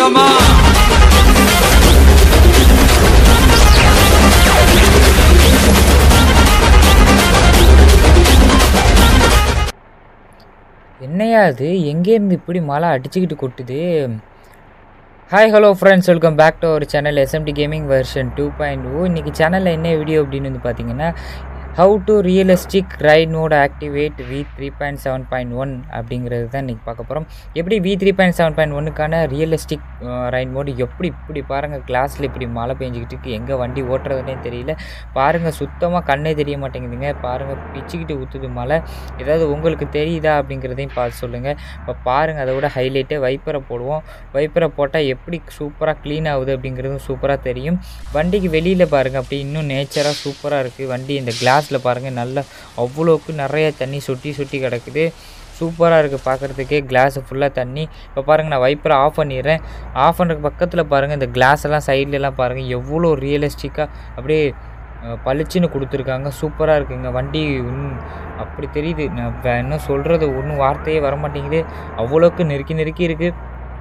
சந்தோஷமா என்னையா அது எங்கேருந்து இப்படி மழை அடிச்சுக்கிட்டு கொட்டுது hi hello friends welcome back to our channel SMT gaming version two point O இன்றைக்கி சேனலில் என்ன வீடியோ அப்படின்னு வந்து பார்த்தீங்கன்னா how to realistic right mod activate V three point seven point one அப்படிங்கிறது தான் இன்றைக்கி பார்க்க போகிறோம் எப்படி V three point seven point ஒன்னுக்கான ரியலிஸ்டிக் ரைட் மோடு எப்படி இப்படி பாருங்கள் கிளாஸில் இப்படி மழை பெஞ்சிக்கிட்டு இருக்கு எங்கே வண்டி ஓட்டுறதுனே தெரியல பாருங்கள் சுத்தமாக கண்ணே தெரிய மாட்டேங்குதுங்க பாருங்கள் பிச்சுக்கிட்டு ஊற்றுது மழை ஏதாவது உங்களுக்கு தெரியுதா அப்படிங்கிறதையும் பார்த்து சொல்லுங்கள் இப்போ பாருங்கள் அதை விட ஹைலைட்டே வைப்பரை போடுவோம் வைப்பரை போட்டால் எப்படி சூப்பராக க்ளீன் ஆகுது அப்படிங்கிறதும் சூப்பராக தெரியும் வண்டிக்கு வெளியில் பாருங்கள் அப்படி இன்னும் நேச்சராக சூப்பராக இருக்குது வண்டி இந்த கிளாஸில் பாருங்கள் நல்லா அவ்வளோக்கு நிறைய தண்ணி சுட்டி சுட்டி கிடக்குது சூப்பராக இருக்குது பார்க்குறதுக்கே கிளாஸு ஃபுல்லாக தண்ணி இப்போ பாருங்கள் நான் வைப்பரை ஆஃப் பண்ணிடுறேன் ஆஃப் பண்ணுறதுக்கு பக்கத்தில் பாருங்கள் இந்த கிளாஸ் எல்லாம் சைட்லலாம் பாருங்கள் எவ்வளோ ரியலிஸ்டிக்காக அப்படியே அஹ், பளிச்சுன்னு கொடுத்துருக்காங்க சூப்பராக இருக்குங்க வண்டி இன்னும் அப்படி தெரியுது நான் வே- இன்னும் சொல்கிறது ஒன்றும் வார்த்தையே வர மாட்டேங்குது அவ்வளோக்கு நெருக்கி நெருக்கி இருக்குது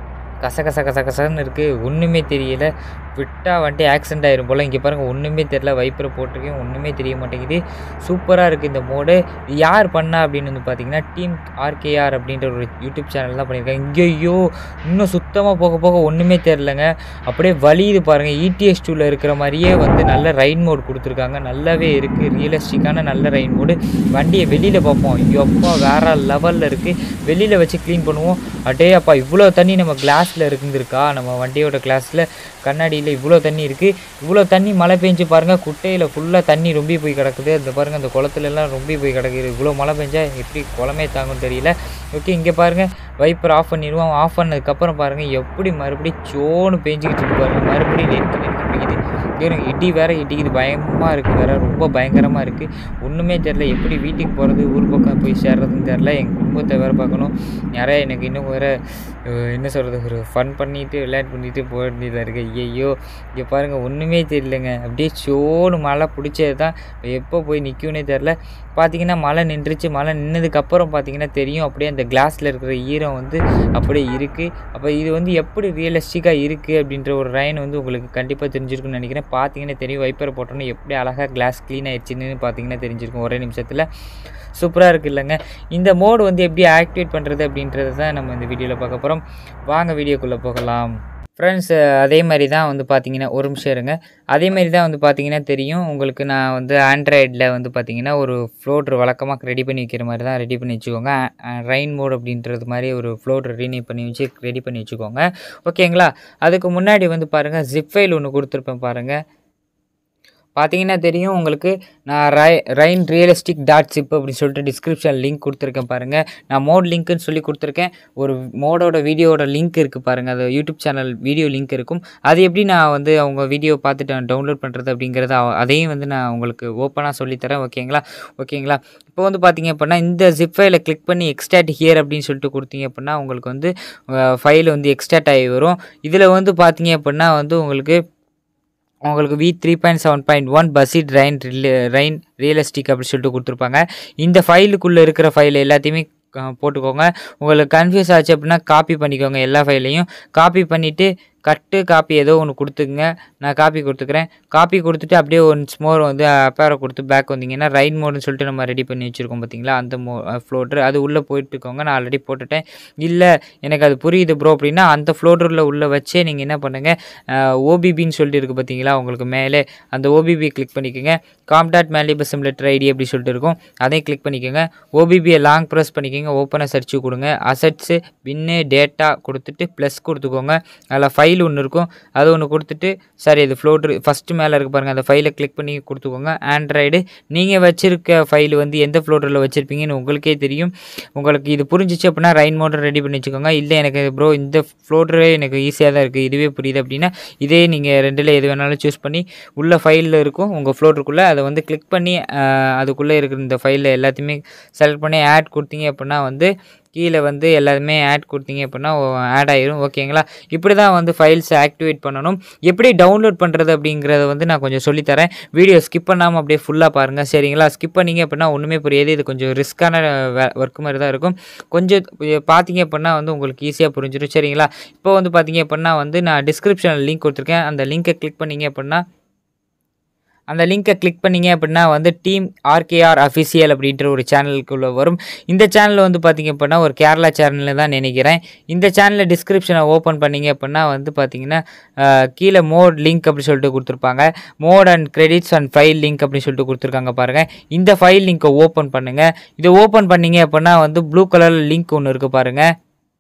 கச கச கச கசன்னு இருக்குது ஒன்றுமே தெரியல விட்டால் வந்துட்டு ஆக்சிடென்ட் ஆயிரும் போல் இங்கே பாருங்கள் ஒன்றுமே தெரில வைப்பரை போட்டிருக்கேன் ஒன்றுமே தெரிய மாட்டேங்குது சூப்பராக இருக்குது இந்த மோடு யார் பண்ணா அப்படின்னு வந்து பார்த்தீங்கன்னா டீம் ஆர்கேஆர் அப்படின்ற ஒரு யூடியூப் சேனல் தான் பண்ணியிருக்காங்க இங்கேயோ இன்னும் சுத்தமாக போக போக ஒன்றுமே தெரிலங்க அப்படியே வலியுது பாருங்கள் இடிஎஸ் டூவில் இருக்கிற மாதிரியே வந்து நல்ல ரைன் மோட் கொடுத்துருக்காங்க நல்லாவே இருக்குது ரியலிஸ்டிக்கான நல்ல ரைன் மோடு வண்டியை வெளியில் பார்ப்போம் எப்பா வேறு லெவலில் இருக்குது வெளியில் வச்சு க்ளீன் பண்ணுவோம் அடே அப்பா இவ்வளோ தண்ணி நம்ம கிளாஸில் இருந்திருக்கா நம்ம வண்டியோட கிளாஸில் கண்ணாடியில் இவ்வளோ தண்ணி இருக்குது இவ்வளோ தண்ணி மழை பெஞ்சு பாருங்கள் குட்டையில் ஃபுல்லாக தண்ணி ரொம்ப போய் கிடக்குது அந்த பாருங்கள் அந்த குளத்துல எல்லாம் ரொம்ப போய் கிடக்குது இவ்வளோ மழை பெஞ்சா எப்படி குளமே தாங்கும்னு தெரியல ஓகே இங்கே பாருங்கள் வைப்பர் ஆஃப் பண்ணிடுவோம் ஆஃப் பண்ணதுக்கப்புறம் பாருங்கள் எப்படி மறுபடியும் சோன்னு பெஞ்சிக்கிட்டு இருக்கு பாருங்கள் மறுபடியும் நெருக்கி நெருக்கி பிடிக்குது எனக்கு இடி வேற இடிக்குது பயமாக இருக்குது வேற ரொம்ப பயங்கரமாக இருக்குது ஒன்றுமே தெரில எப்படி வீட்டுக்கு போகிறது ஊர் பக்கம் போய் சேர்றதுன்னு தெரில எங்கள் குடும்பத்தை வேறு பார்க்கணும் நிறைய எனக்கு இன்னும் வேறு என்ன சொல்கிறது ஒரு ஃபன் பண்ணிட்டு விளையாட்டு பண்ணிட்டு போக வேண்டியதாக இருக்குது ஐயோ இங்கே பாருங்கள் ஒன்றுமே தெரியலங்க அப்படியே சோன்னு மழை பிடிச்சது தான் எப்போ போய் நிற்கும்னே தெரில பார்த்தீங்கன்னா மழை நின்றுச்சு மழை நின்னதுக்கப்புறம் பார்த்தீங்கன்னா தெரியும் அப்படியே அந்த கிளாஸில் இருக்கிற ஈரம் வந்து அப்படியே இருக்குது அப்போ இது வந்து எப்படி ரியலிஸ்டிக்காக இருக்குது அப்படின்ற ஒரு ரைன் வந்து உங்களுக்கு கண்டிப்பாக தெரிஞ்சிருக்கும்னு நினைக்கிறேன் பார்த்தீங்கன்னா தெரியும் வைப்பரை போட்டோன்னே எப்படி அழகாக கிளாஸ் க்ளீன் ஆயிடுச்சுன்னு பார்த்தீங்கன்னா தெரிஞ்சிருக்கும் ஒரே நிமிஷத்தில் சூப்பராக இருக்குது இல்லைங்க இந்த மோடு வந்து எப்படி ஆக்டிவேட் பண்ணுறது அப்படின்றத தான் நம்ம இந்த வீடியோவில் பார்க்க போகிறோம் வாங்க வீடியோக்குள்ளே போகலாம் ஃப்ரெண்ட்ஸ் அதே மாதிரி தான் வந்து பார்த்தீங்கன்னா ஒரு நிமிஷம் இருங்க அதே மாதிரி தான் வந்து பார்த்தீங்கன்னா தெரியும் உங்களுக்கு நான் வந்து ஆண்ட்ராய்டில் வந்து பார்த்தீங்கன்னா ஒரு ஃப்ளோட்ரு வழக்கமாக ரெடி பண்ணி வைக்கிற மாதிரி தான் ரெடி பண்ணி வச்சுக்கோங்க ரெயின் மோட் அப்படின்றது மாதிரி ஒரு ஃப்ளோட்ரு ரீனேம் பண்ணி வச்சு ரெடி பண்ணி வச்சுக்கோங்க ஓகேங்களா அதுக்கு முன்னாடி வந்து பாருங்கள் ஜிப் ஃபைல் ஒன்று கொடுத்துருப்பேன் பாருங்கள் பார்த்தீங்கன்னா தெரியும் உங்களுக்கு நான் ரை ரைன் ரியலிஸ்டிக் டாட் சிப் அப்படின்னு சொல்லிட்டு டிஸ்கிரிப்ஷன் லிங்க் கொடுத்துருக்கேன் பாருங்கள் நான் மோட் லிங்க்குன்னு சொல்லி கொடுத்துருக்கேன் ஒரு மோடோட வீடியோட லிங்க் இருக்குது பாருங்கள் அது யூடியூப் சேனல் வீடியோ லிங்க் இருக்கும் அது எப்படி நான் வந்து அவங்க வீடியோ பார்த்துட்டு நான் டவுன்லோட் பண்ணுறது அப்படிங்கிறத அவ- அதையும் வந்து நான் உங்களுக்கு ஓப்பனாக சொல்லித்தரேன் ஓகேங்களா ஓகேங்களா இப்போ வந்து பார்த்தீங்க அப்படின்னா இந்த ஜிப் ஃபைலை கிளிக் பண்ணி எக்ஸ்டாட் ஹியர் அப்படின்னு சொல்லிட்டு கொடுத்தீங்க அப்படின்னா உங்களுக்கு வந்து ஃபைல் வந்து எக்ஸ்டாட் ஆகி வரும் இதில் வந்து பார்த்தீங்க அப்படின்னா வந்து உங்களுக்கு உங்களுக்கு V three point seven point one பசிட் ரைன் ரைன் ரியலிஸ்டிக் அப்படி சொல்லிட்டு கொடுத்துருப்பாங்க இந்த ஃபைலுக்குள்ளே இருக்கிற ஃபைல் எல்லாத்தையுமே க- போட்டுக்கோங்க உங்களுக்கு கன்ஃபியூஸ் ஆச்சு அப்படின்னா காப்பி பண்ணிக்கோங்க எல்லா ஃபைலையும் காப்பி பண்ணிவிட்டு கட்டு காப்பி ஏதோ ஒன்று கொடுத்துக்குங்க நான் காப்பி கொடுத்துக்கிறேன் காப்பி கொடுத்துட்டு அப்படியே ஒன்ஸ் மோர் வந்து அப்பேரை கொடுத்து பேக் வந்தீங்கன்னா ரைட் மோடுன்னு சொல்லிட்டு நம்ம ரெடி பண்ணி வச்சுருக்கோம் பார்த்தீங்களா அந்த மோ ஃப்ளோட்ரு அது உள்ளே போயிட்டுக்கோங்க நான் ஆல்ரெடி போட்டுட்டேன் இல்லை எனக்கு அது புரியுது ப்ரோ அப்படின்னா அந்த ஃப்ளோட்டரில் உள்ளே வச்சே நீங்கள் என்ன பண்ணுங்கள் ஓபிபின்னு சொல்லிட்டு இருக்குது பார்த்தீங்களா உங்களுக்கு மேலே அந்த ஓபிபி கிளிக் பண்ணிக்கோங்க காம்டாட் மேலிப சிம்லெட்டர் ஐடி அப்படி சொல்லிட்டு இருக்கும் அதையும் கிளிக் பண்ணிக்கோங்க ஓபிபியை லாங் ப்ரெஸ் பண்ணிக்கோங்க ஓப்பனாக சர்ச் கொடுங்க அசட்ஸு பின்னு டேட்டா கொடுத்துட்டு ப்ளஸ் கொடுத்துக்கோங்க அதில் ஃபைல் ஒன்று இருக்கும் அது ஒன்று கொடுத்துட்டு சரி இது ஃப்ளோட்ரு ஃபஸ்ட்டு மேலே இருக்கு பாருங்கள் அந்த ஃபைலை கிளிக் பண்ணி கொடுத்துக்கோங்க ஆண்ட்ராய்டு நீங்கள் வச்சுருக்க ஃபைல் வந்து எந்த ஃப்ளோட்டரில் வச்சுருப்பீங்கன்னு உங்களுக்கே தெரியும் உங்களுக்கு இது புரிஞ்சிச்சு அப்படின்னா ரைன் மோட்டர் ரெடி பண்ணி வச்சுக்கோங்க இல்லை எனக்கு ப்ரோ இந்த ஃப்ளோட்டரே எனக்கு ஈஸியாக தான் இருக்குது இதுவே புரியுது அப்படின்னா இதே நீங்கள் ரெண்டில் எது வேணாலும் சூஸ் பண்ணி உள்ள ஃபைலில் இருக்கும் உங்கள் ஃப்ளோட்டருக்குள்ளே அதை வந்து கிளிக் பண்ணி அதுக்குள்ளே இருக்கிற இந்த ஃபைலில் எல்லாத்தையுமே செலக்ட் பண்ணி ஆட் கொடுத்தீங்க அப்படின்னா வந்து கீழே வந்து எல்லாருமே ஆட் கொடுத்தீங்க அப்படின்னா ஆட் ஆயிரும் ஓகேங்களா இப்படி தான் வந்து ஃபைல்ஸை ஆக்டிவேட் பண்ணணும் எப்படி டவுன்லோட் பண்ணுறது அப்படிங்கிறத வந்து நான் கொஞ்சம் சொல்லித்தரேன் வீடியோ ஸ்கிப் பண்ணாமல் அப்படியே ஃபுல்லாக பாருங்கள் சரிங்களா ஸ்கிப் பண்ணீங்க அப்படின்னா ஒன்றுமே புரியாது இது கொஞ்சம் ரிஸ்க்கான ஒர்க் மாதிரி தான் இருக்கும் கொஞ்சம் பார்த்தீங்க அப்படின்னா வந்து உங்களுக்கு ஈஸியாக புரிஞ்சிடும் சரிங்களா இப்போ வந்து பார்த்தீங்க அப்படின்னா வந்து நான் டிஸ்கிரிப்ஷனில் லிங்க் கொடுத்துருக்கேன் அந்த லிங்க்கை கிளிக் பண்ணீங்க அப்படின்னா அந்த லிங்க்கை கிளிக் பண்ணீங்க அப்படின்னா வந்து டீம் ஆர்கேஆர் அஃபிஷியல் அப்படின்ற ஒரு சேனலுக்குள்ளே வரும் இந்த சேனல் வந்து பார்த்தீங்க அப்படின்னா ஒரு கேரளா சேனலில் தான் நினைக்கிறேன் இந்த சேனலில் டிஸ்கிரிப்ஷனை ஓப்பன் பண்ணீங்க அப்படின்னா வந்து பார்த்தீங்கன்னா அஹ், கீழே மோட் லிங்க் அப்படி சொல்லிட்டு கொடுத்துருப்பாங்க mod and credits and file link அப்படின்னு சொல்லிட்டு கொடுத்துருக்காங்க பாருங்கள் இந்த ஃபைல் லிங்க்கை ஓப்பன் பண்ணுங்கள் இதை ஓப்பன் பண்ணீங்க அப்படின்னா வந்து ப்ளூ கலர் லிங்க் ஒன்று இருக்குது பாருங்கள்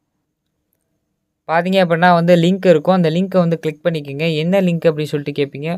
பார்த்தீங்க அப்படின்னா வந்து லிங்க் இருக்கும் அந்த லிங்க்கை வந்து கிளிக் பண்ணிக்கோங்க என்ன லிங்க் அப்படின்னு சொல்லிட்டு கேட்பீங்க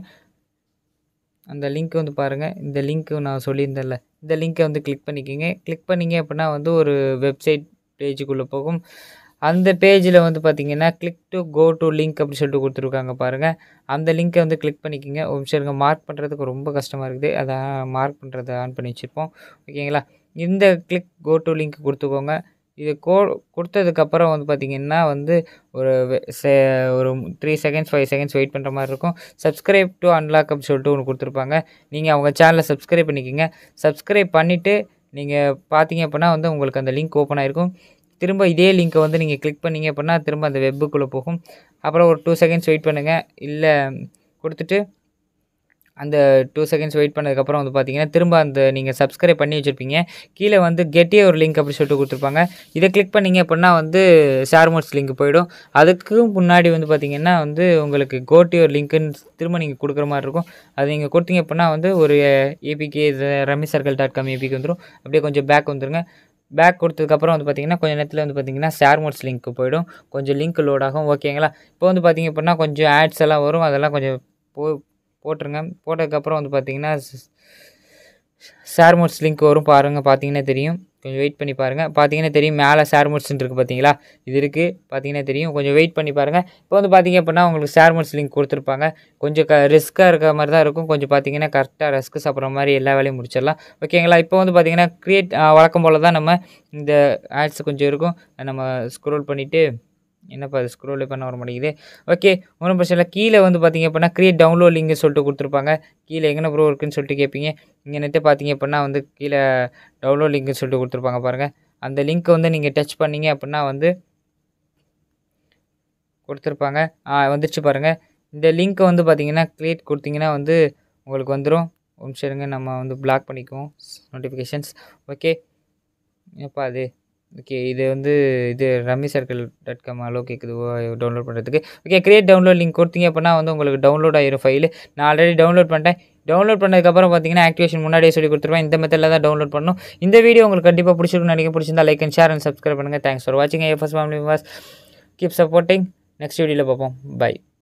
அந்த லிங்க் வந்து பாருங்கள் இந்த லிங்க்கு நான் சொல்லியிருந்தேன்ல இந்த லிங்க்கை வந்து கிளிக் பண்ணிக்கோங்க கிளிக் பண்ணீங்க அப்படின்னா வந்து ஒரு வெப்சைட் பேஜுக்குள்ளே போகும் அந்த பேஜில் வந்து பார்த்தீங்கன்னா click to go to link அப்படி சொல்லிட்டு கொடுத்துருக்காங்க பாருங்கள் அந்த லிங்க்கை வந்து கிளிக் பண்ணிக்கோங்க ஒரு நிமிஷம் இருங்க மார்க் பண்ணுறதுக்கு ரொம்ப கஷ்டமாக இருக்குது அதை மார்க் பண்ணுறதை ஆன் பண்ணி வச்சுருப்போம் ஓகேங்களா இந்த கிளிக் கோ டு லிங்க் கொடுத்துக்கோங்க இது கோ கொடுத்ததுக்கப்புறம் வந்து பார்த்திங்கன்னா வந்து ஒரு வெ- செ- ஒரு three seconds five seconds wait பண்ணுற மாதிரி இருக்கும் சப்ஸ்கிரைப் டு அன்லாக் அப்படின்னு சொல்லிட்டு ஒன்று கொடுத்துருப்பாங்க நீங்கள் அவங்க சேனலை சப்ஸ்கிரைப் பண்ணிக்கோங்க சப்ஸ்கிரைப் பண்ணிவிட்டு நீங்கள் பார்த்தீங்க அப்படின்னா வந்து உங்களுக்கு அந்த லிங்க் ஓப்பன் ஆயிருக்கும் திரும்ப இதே லிங்க்கை வந்து நீங்கள் கிளிக் பண்ணீங்க அப்படின்னா திரும்ப அந்த வெப்புக்குள்ளே போகும் அப்புறம் ஒரு டூ செகண்ட்ஸ் வெயிட் பண்ணுங்கள் இல்லை கொடுத்துட்டு அந்த டூ செகண்ட்ஸ் வெயிட் பண்ணதுக்கப்புறம் வந்து பார்த்தீங்கன்னா திரும்ப அந்த நீங்கள் சப்ஸ்கிரைப் பண்ணி வச்சுருப்பீங்க கீழே வந்து கெட்டே ஒரு லிங்க் அப்படி சொல்லிட்டு கொடுத்துருப்பாங்க இதை கிளிக் பண்ணீங்க அப்படின்னா வந்து ஷேர் மோட்ஸ் லிங்க் போயிடும் அதுக்கு முன்னாடி வந்து பார்த்தீங்கன்னா வந்து உங்களுக்கு கோட்டி ஒரு லிங்க்குன்னு திரும்ப நீங்கள் கொடுக்குற மாதிரி இருக்கும் அது நீங்கள் கொடுத்தீங்க அப்படின்னா வந்து ஒரு ஏபிகே இது ரமி சர்க்கிள் டாட் காம் ஏபிக்கு வந்துடும் அப்படியே கொஞ்சம் பேக் வந்துருங்க பேக் கொடுத்ததுக்கப்புறம் வந்து பார்த்தீங்கன்னா கொஞ்சம் நேரத்தில் வந்து பார்த்தீங்கன்னா ஷேர் மோட்ஸ் லிங்க் போயிடும் கொஞ்சம் லிங்க் லோட் ஆகும் ஓகேங்களா இப்போ வந்து பார்த்தீங்க அப்படின்னா கொஞ்சம் ஆட்ஸ் எல்லாம் வரும் அதெல்லாம் கொஞ்சம் போ போட்டுருங்க போட்டதுக்கப்புறம் வந்து பார்த்தீங்கன்னா ஷேர் மோட்ஸ் லிங்க் வரும் பாருங்கள் பார்த்தீங்கன்னா தெரியும் கொஞ்சம் வெயிட் பண்ணி பாருங்கள் பார்த்தீங்கன்னா தெரியும் மேலே ஷேர் மோட்ஸ்ன்னு இருக்குது பார்த்தீங்களா இது இருக்குது பார்த்தீங்கன்னா தெரியும் கொஞ்சம் வெயிட் பண்ணி பாருங்கள் இப்போ வந்து பார்த்தீங்க அப்படின்னா உங்களுக்கு ஷேர் மோட்ஸ் லிங்க் கொடுத்துருப்பாங்க கொஞ்சம் க ரிஸ்க்காக இருக்க மாதிரி தான் இருக்கும் கொஞ்சம் பார்த்தீங்கன்னா கரெக்டாக ரஸ்க்கு சாப்பிட்ற மாதிரி எல்லா வேலையும் முடிச்சிடலாம் ஓகேங்களா இப்போ வந்து பார்த்தீங்கன்னா க்ரியேட் வழக்கம் போல் தான் நம்ம இந்த ஆட்ஸ் கொஞ்சம் இருக்கும் அதை நம்ம ஸ்க்ரோல் பண்ணிவிட்டு என்னப்பா அது ஸ்க்ரோலே பண்ண வர மாட்டேங்குது ஓகே ஒன்றும் பிரச்சனை இல்லை கீழே வந்து பார்த்தீங்க அப்படின்னா க்ரியேட் டவுன்லோட் லிங்க் சொல்லிட்டு கொடுத்துருப்பாங்க கீழே எங்கே ப்ரோ இருக்குன்னு சொல்லிட்டு கேட்பீங்க இங்கே நெட்டு பார்த்தீங்க அப்படின்னா வந்து கீழே டவுன்லோட் லிங்க்னு சொல்லிட்டு கொடுத்துருப்பாங்க பாருங்கள் அந்த லிங்க்கை வந்து நீங்கள் டச் பண்ணீங்க அப்படின்னா வந்து கொடுத்துருப்பாங்க ஆ வந்துருச்சு பாருங்கள் இந்த லிங்க்கை வந்து பார்த்தீங்கன்னா க்ரியேட் கொடுத்தீங்கன்னா வந்து உங்களுக்கு வந்துடும் ஒரு நிமிஷம் இருங்க நம்ம வந்து பிளாக் பண்ணிக்குவோம் நோட்டிஃபிகேஷன்ஸ் ஓகே எப்பா அது ஓகே இது வந்து இது rummy circle dot com allow கேட்குது டவுன்லோட் பண்ணுறதுக்கு ஓகே கிரியேட் டவுன்லோட் லிங்க் கொடுத்தீங்க அப்படின்னா வந்து உங்களுக்கு டவுன்லோட் ஆயிரும் ஃபைலு நான் ஆல்ரெடி டவுன்லோட் பண்ணிட்டேன் டவுன்லோட் பண்ணதுக்கப்புறம் பார்த்தீங்கன்னா ஆக்டிவேஷன் முன்னாடியே சொல்லி கொடுத்துருவேன் இந்த மெத்தடில் தான் டவுன்லோட் பண்ணணும் இந்த வீடியோ உங்களுக்கு கண்டிப்பாக பிடிச்சிருக்குன்னு நினைக்க பிடிச்சிருந்தா like and share and subscribe பண்ணுங்கள் தேங்க்ஸ் ஃபார் வாட்சிங் a first family was keep supporting next வீடியோவில் பார்ப்போம் பை